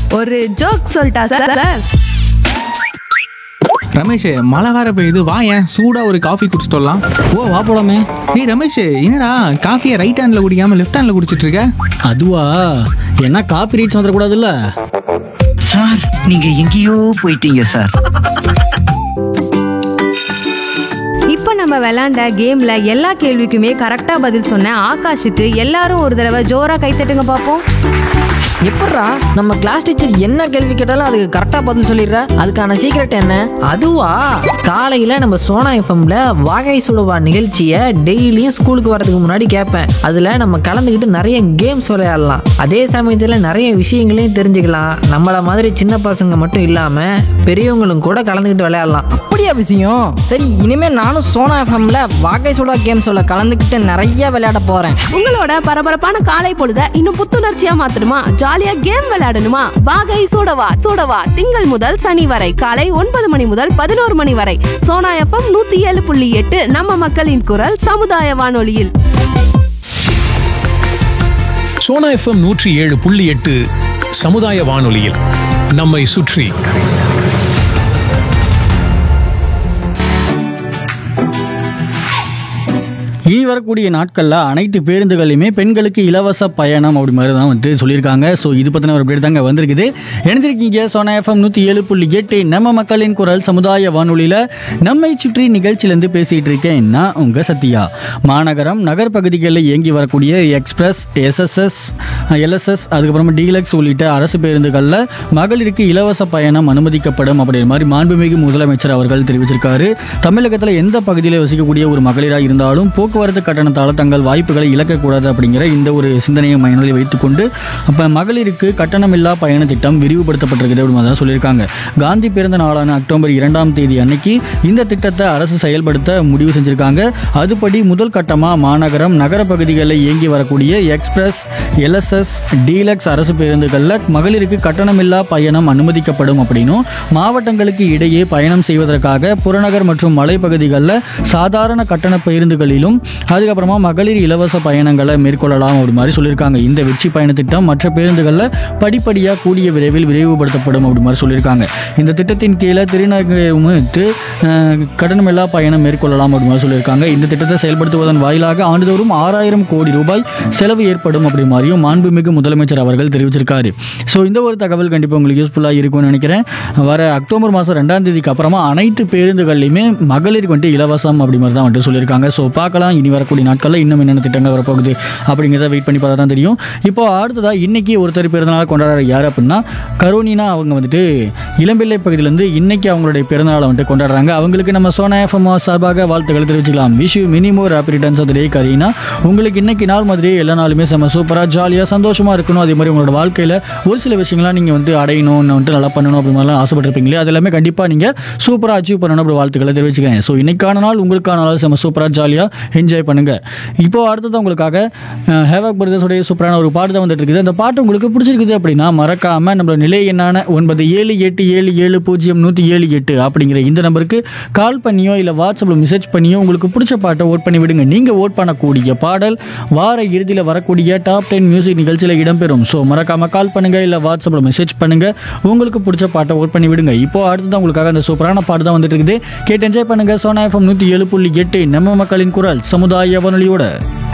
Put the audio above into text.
ஒரு ஜோக் சொல்லிட்டா sir sir Ramesh மழை வேற பெய்யுது வா ஏன் சூடா ஒரு காஃபி குடிச்சிட்டு வரலாம் ஓ வா போலாமே ஏய் ரமேஷ் என்னடா காஃபியை ரைட் ஹேண்ட்ல குடிக்காம லெஃப்ட் ஹேண்ட்ல குடிச்சிட்டு இருக்க அதுவா என்ன காப்பி ரீட்ஸ் வந்துடக்கூடாதுல்ல சார் நீங்க எங்கேயோ போயிட்டீங்க சார் இப்போ நம்ம விளையாண்ட கேம்ல எல்லா கேள்விக்குமே கரெக்டா பதில் சொன்ன ஆகாஷுக்கு எல்லாரும் ஒரு தடவை ஜோரா கைத்தட்டுங்க பார்ப்போம் எப்பட்றா நம்ம கிளாஸ் டீச்சர் என்ன கேள்வி கேட்டாலும் அதுக்கு கரெக்டா பதில் சொல்லிடுற அதுக்கான சீக்ரெட் என்ன அதுவா காலையில நம்ம சோனா எஃப்எம்ல வாகை சுடுவா நிகழ்ச்சியை டெய்லியும் ஸ்கூலுக்கு வரதுக்கு முன்னாடி கேட்பேன் அதுல நம்ம கலந்துக்கிட்டு நிறைய கேம்ஸ் விளையாடலாம் அதே சமயத்துல நிறைய விஷயங்களையும் தெரிஞ்சுக்கலாம் நம்மள மாதிரி சின்ன பசங்க மட்டும் இல்லாம பெரியவங்களும் கூட கலந்துக்கிட்டு விளையாடலாம் அப்படியா விஷயம் சரி இனிமே நானும் சோனா எஃப்எம்ல வாகை சுடா கேம் சொல்ல கலந்துக்கிட்டு நிறைய விளையாட போறேன் உங்களோட பரபரப்பான காலை பொழுத இன்னும் புத்துணர்ச்சியா மாத்தணுமா ஜாலியா கேம் விளையாடணுமா வாகை சூடவா சூடவா திங்கள் முதல் சனி வரை காலை ஒன்பது மணி முதல் பதினோரு மணி வரை சோனா எஃப்எம் நூத்தி ஏழு புள்ளி எட்டு நம்ம மக்களின் குரல் சமுதாய வானொலியில் சோனா எஃப்எம் நூற்றி ஏழு புள்ளி எட்டு சமுதாய வானொலியில் நம்மை சுற்றி இனி வரக்கூடிய நாட்களில் அனைத்து பேருந்துகளையுமே பெண்களுக்கு இலவச பயணம் அப்படி மாதிரி தான் வந்துட்டு சொல்லியிருக்காங்க ஸோ இது பற்றின ஒரு அப்டேட் தாங்க வந்திருக்குது இணைஞ்சிருக்கீங்க சோனா எஃப்எம் நூற்றி ஏழு புள்ளி எட்டு நம்ம மக்களின் குரல் சமுதாய வானொலியில் நம்மை சுற்றி நிகழ்ச்சியிலேருந்து பேசிகிட்டு இருக்கேன் நான் உங்கள் சத்யா மாநகரம் நகர் பகுதிகளில் இயங்கி வரக்கூடிய எக்ஸ்பிரஸ் எஸ்எஸ்எஸ் எல்எஸ்எஸ் அதுக்கப்புறமா டீலக்ஸ் உள்ளிட்ட அரசு பேருந்துகளில் மகளிருக்கு இலவச பயணம் அனுமதிக்கப்படும் அப்படிங்கிற மாதிரி மாண்புமிகு முதலமைச்சர் அவர்கள் தெரிவிச்சிருக்காரு தமிழகத்தில் எந்த பகுதியில் வசிக்கக்கூடிய ஒரு மகளிராக இருந்தாலும் போக்குவரத்து கட்டணத்தால் தங்கள் வாய்ப்புகளை இழக்கக்கூடாது அப்படிங்கிற இந்த ஒரு சிந்தனையை மனதில் வைத்துக்கொண்டு அப்போ மகளிருக்கு கட்டணமில்லா பயண திட்டம் விரிவுபடுத்தப்பட்டிருக்குது அப்படின்னு தான் சொல்லியிருக்காங்க காந்தி பிறந்த நாளான அக்டோபர் இரண்டாம் தேதி அன்னைக்கு இந்த திட்டத்தை அரசு செயல்படுத்த முடிவு செஞ்சிருக்காங்க அதுபடி முதல் கட்டமாக மாநகரம் நகர பகுதிகளில் இயங்கி வரக்கூடிய எக்ஸ்பிரஸ் எல்எஸ்எஸ் டீலக்ஸ் அரசு பேருந்துகளில் மகளிருக்கு கட்டணமில்லா பயணம் அனுமதிக்கப்படும் அப்படின்னும் மாவட்டங்களுக்கு இடையே பயணம் செய்வதற்காக புறநகர் மற்றும் மலைப்பகுதிகளில் சாதாரண கட்டண பேருந்துகளிலும் அதுக்கப்புறமா மகளிர் இலவச பயணங்களை மேற்கொள்ளலாம் அப்படி மாதிரி சொல்லியிருக்காங்க இந்த வெற்றி பயண திட்டம் மற்ற பேருந்துகளில் படிப்படியாக கூடிய விரைவில் விரைவுபடுத்தப்படும் அப்படி மாதிரி சொல்லியிருக்காங்க இந்த திட்டத்தின் கீழே திருநகரமுத்து கடனமில்லா பயணம் மேற்கொள்ளலாம் அப்படி மாதிரி சொல்லியிருக்காங்க இந்த திட்டத்தை செயல்படுத்துவதன் வாயிலாக ஆண்டுதோறும் ஆறாயிரம் கோடி ரூபாய் செலவு ஏற்படும் அப்படி மாதிரியும் மாண்புமிகு முதலமைச்சர் அவர்கள் தெரிவிச்சிருக்காரு ஸோ இந்த ஒரு தகவல் கண்டிப்பாக உங்களுக்கு யூஸ்ஃபுல்லாக இருக்கும்னு நினைக்கிறேன் வர அக்டோபர் மாதம் ரெண்டாம் தேதிக்கு அப்புறமா அனைத்து பேருந்துகள்லையுமே மகளிருக்கு வந்துட்டு இலவசம் அப்படி மாதிரி தான் வந்துட்டு சொல்லியிருக்காங்க ஸோ பார்க்கலாம் இனி வரக்கூடிய நாட்களில் இன்னும் என்னென்ன திட்டங்கள் வரப்போகுது அப்படிங்கிறத வெயிட் பண்ணி பார்த்தா தான் தெரியும் இப்போ அடுத்ததாக இன்னைக்கு ஒருத்தர் பிறந்தநாள் கொண்டாடுற யார் அப்படின்னா கரோனினா அவங்க வந்துட்டு இளம்பிள்ளை பகுதியிலேருந்து இன்னைக்கு அவங்களுடைய பிறந்தநாளை வந்துட்டு கொண்டாடுறாங்க அவங்களுக்கு நம்ம சோனா எஃப்எம் சார்பாக வாழ்த்துக்களை தெரிவிச்சுக்கலாம் wish you many more happy returns of day Kareena உங்களுக்கு இன்னைக்கு நாள் மாதிரி எல்லா நாளுமே செம்ம சூப்பராக ஜாலியாக சந்தோஷமாக இருக்கணும் அதே மாதிரி உங்களோட வாழ்க்கையில் ஒரு சில விஷயங்கள்லாம் நீங்கள் வந்து அடையணும் வந்துட்டு நல்லா பண்ணணும் அப்படி மாதிரிலாம் ஆசைப்பட்டிருப்பீங்களே அது எல்லாமே கண்டிப்பாக நீங்கள் சூப்பராக அச்சீவ் பண்ணணும் அப்படி வாழ்த்துக்களை தெரிவிச்சுக்கிறேன் ஸோ இன்னைக்கான நாள் உங்களுக்கான நாள் செம்ம சூப்பராக ஜாலியாக என்ஜாய் பண்ணுங்க இப்போ அடுத்தது உங்களுக்காக ஹேவக் பிரதர்ஸோடைய சூப்பரான ஒரு பாட்டு தான் வந்துட்டு இருக்குது அந்த பாட்டு உங்களுக்கு பிடிச்சிருக்குது அப்படின்னா மறக்காம நம்மளோட நிலை என்னான ஒன்பது ஏழு எட்டு ஏழு ஏழு பூஜ்ஜியம் நூற்றி ஏழு எட்டு அப்படிங்கிற இந்த நம்பருக்கு கால் பண்ணியோ இல்லை வாட்ஸ்அப்பில் மெசேஜ் பண்ணியோ உங்களுக்கு பிடிச்ச பாட்டை ஓட் பண்ணி விடுங்க நீங்கள் ஓட் பண்ணக்கூடிய பாடல் வார இறுதியில் வரக்கூடிய டாப் டென் மியூசிக் நிகழ்ச்சியில் இடம்பெறும் ஸோ மறக்காம கால் பண்ணுங்க இல்லை வாட்ஸ்அப்பில் மெசேஜ் பண்ணுங்க உங்களுக்கு பிடிச்ச பாட்டை ஓட் பண்ணி விடுங்க இப்போ அடுத்ததான் உங்களுக்காக அந்த சூப்பரான பாட்டு தான் வந்துட்டு இருக்குது கேட்டு என்ஜாய் பண்ணுங்க சோனா எஃப்எம் நூற்றி ஏழு புள்ளி எட்டு நம்ம மக்களின் குரல் சமுதாய வானொலியோட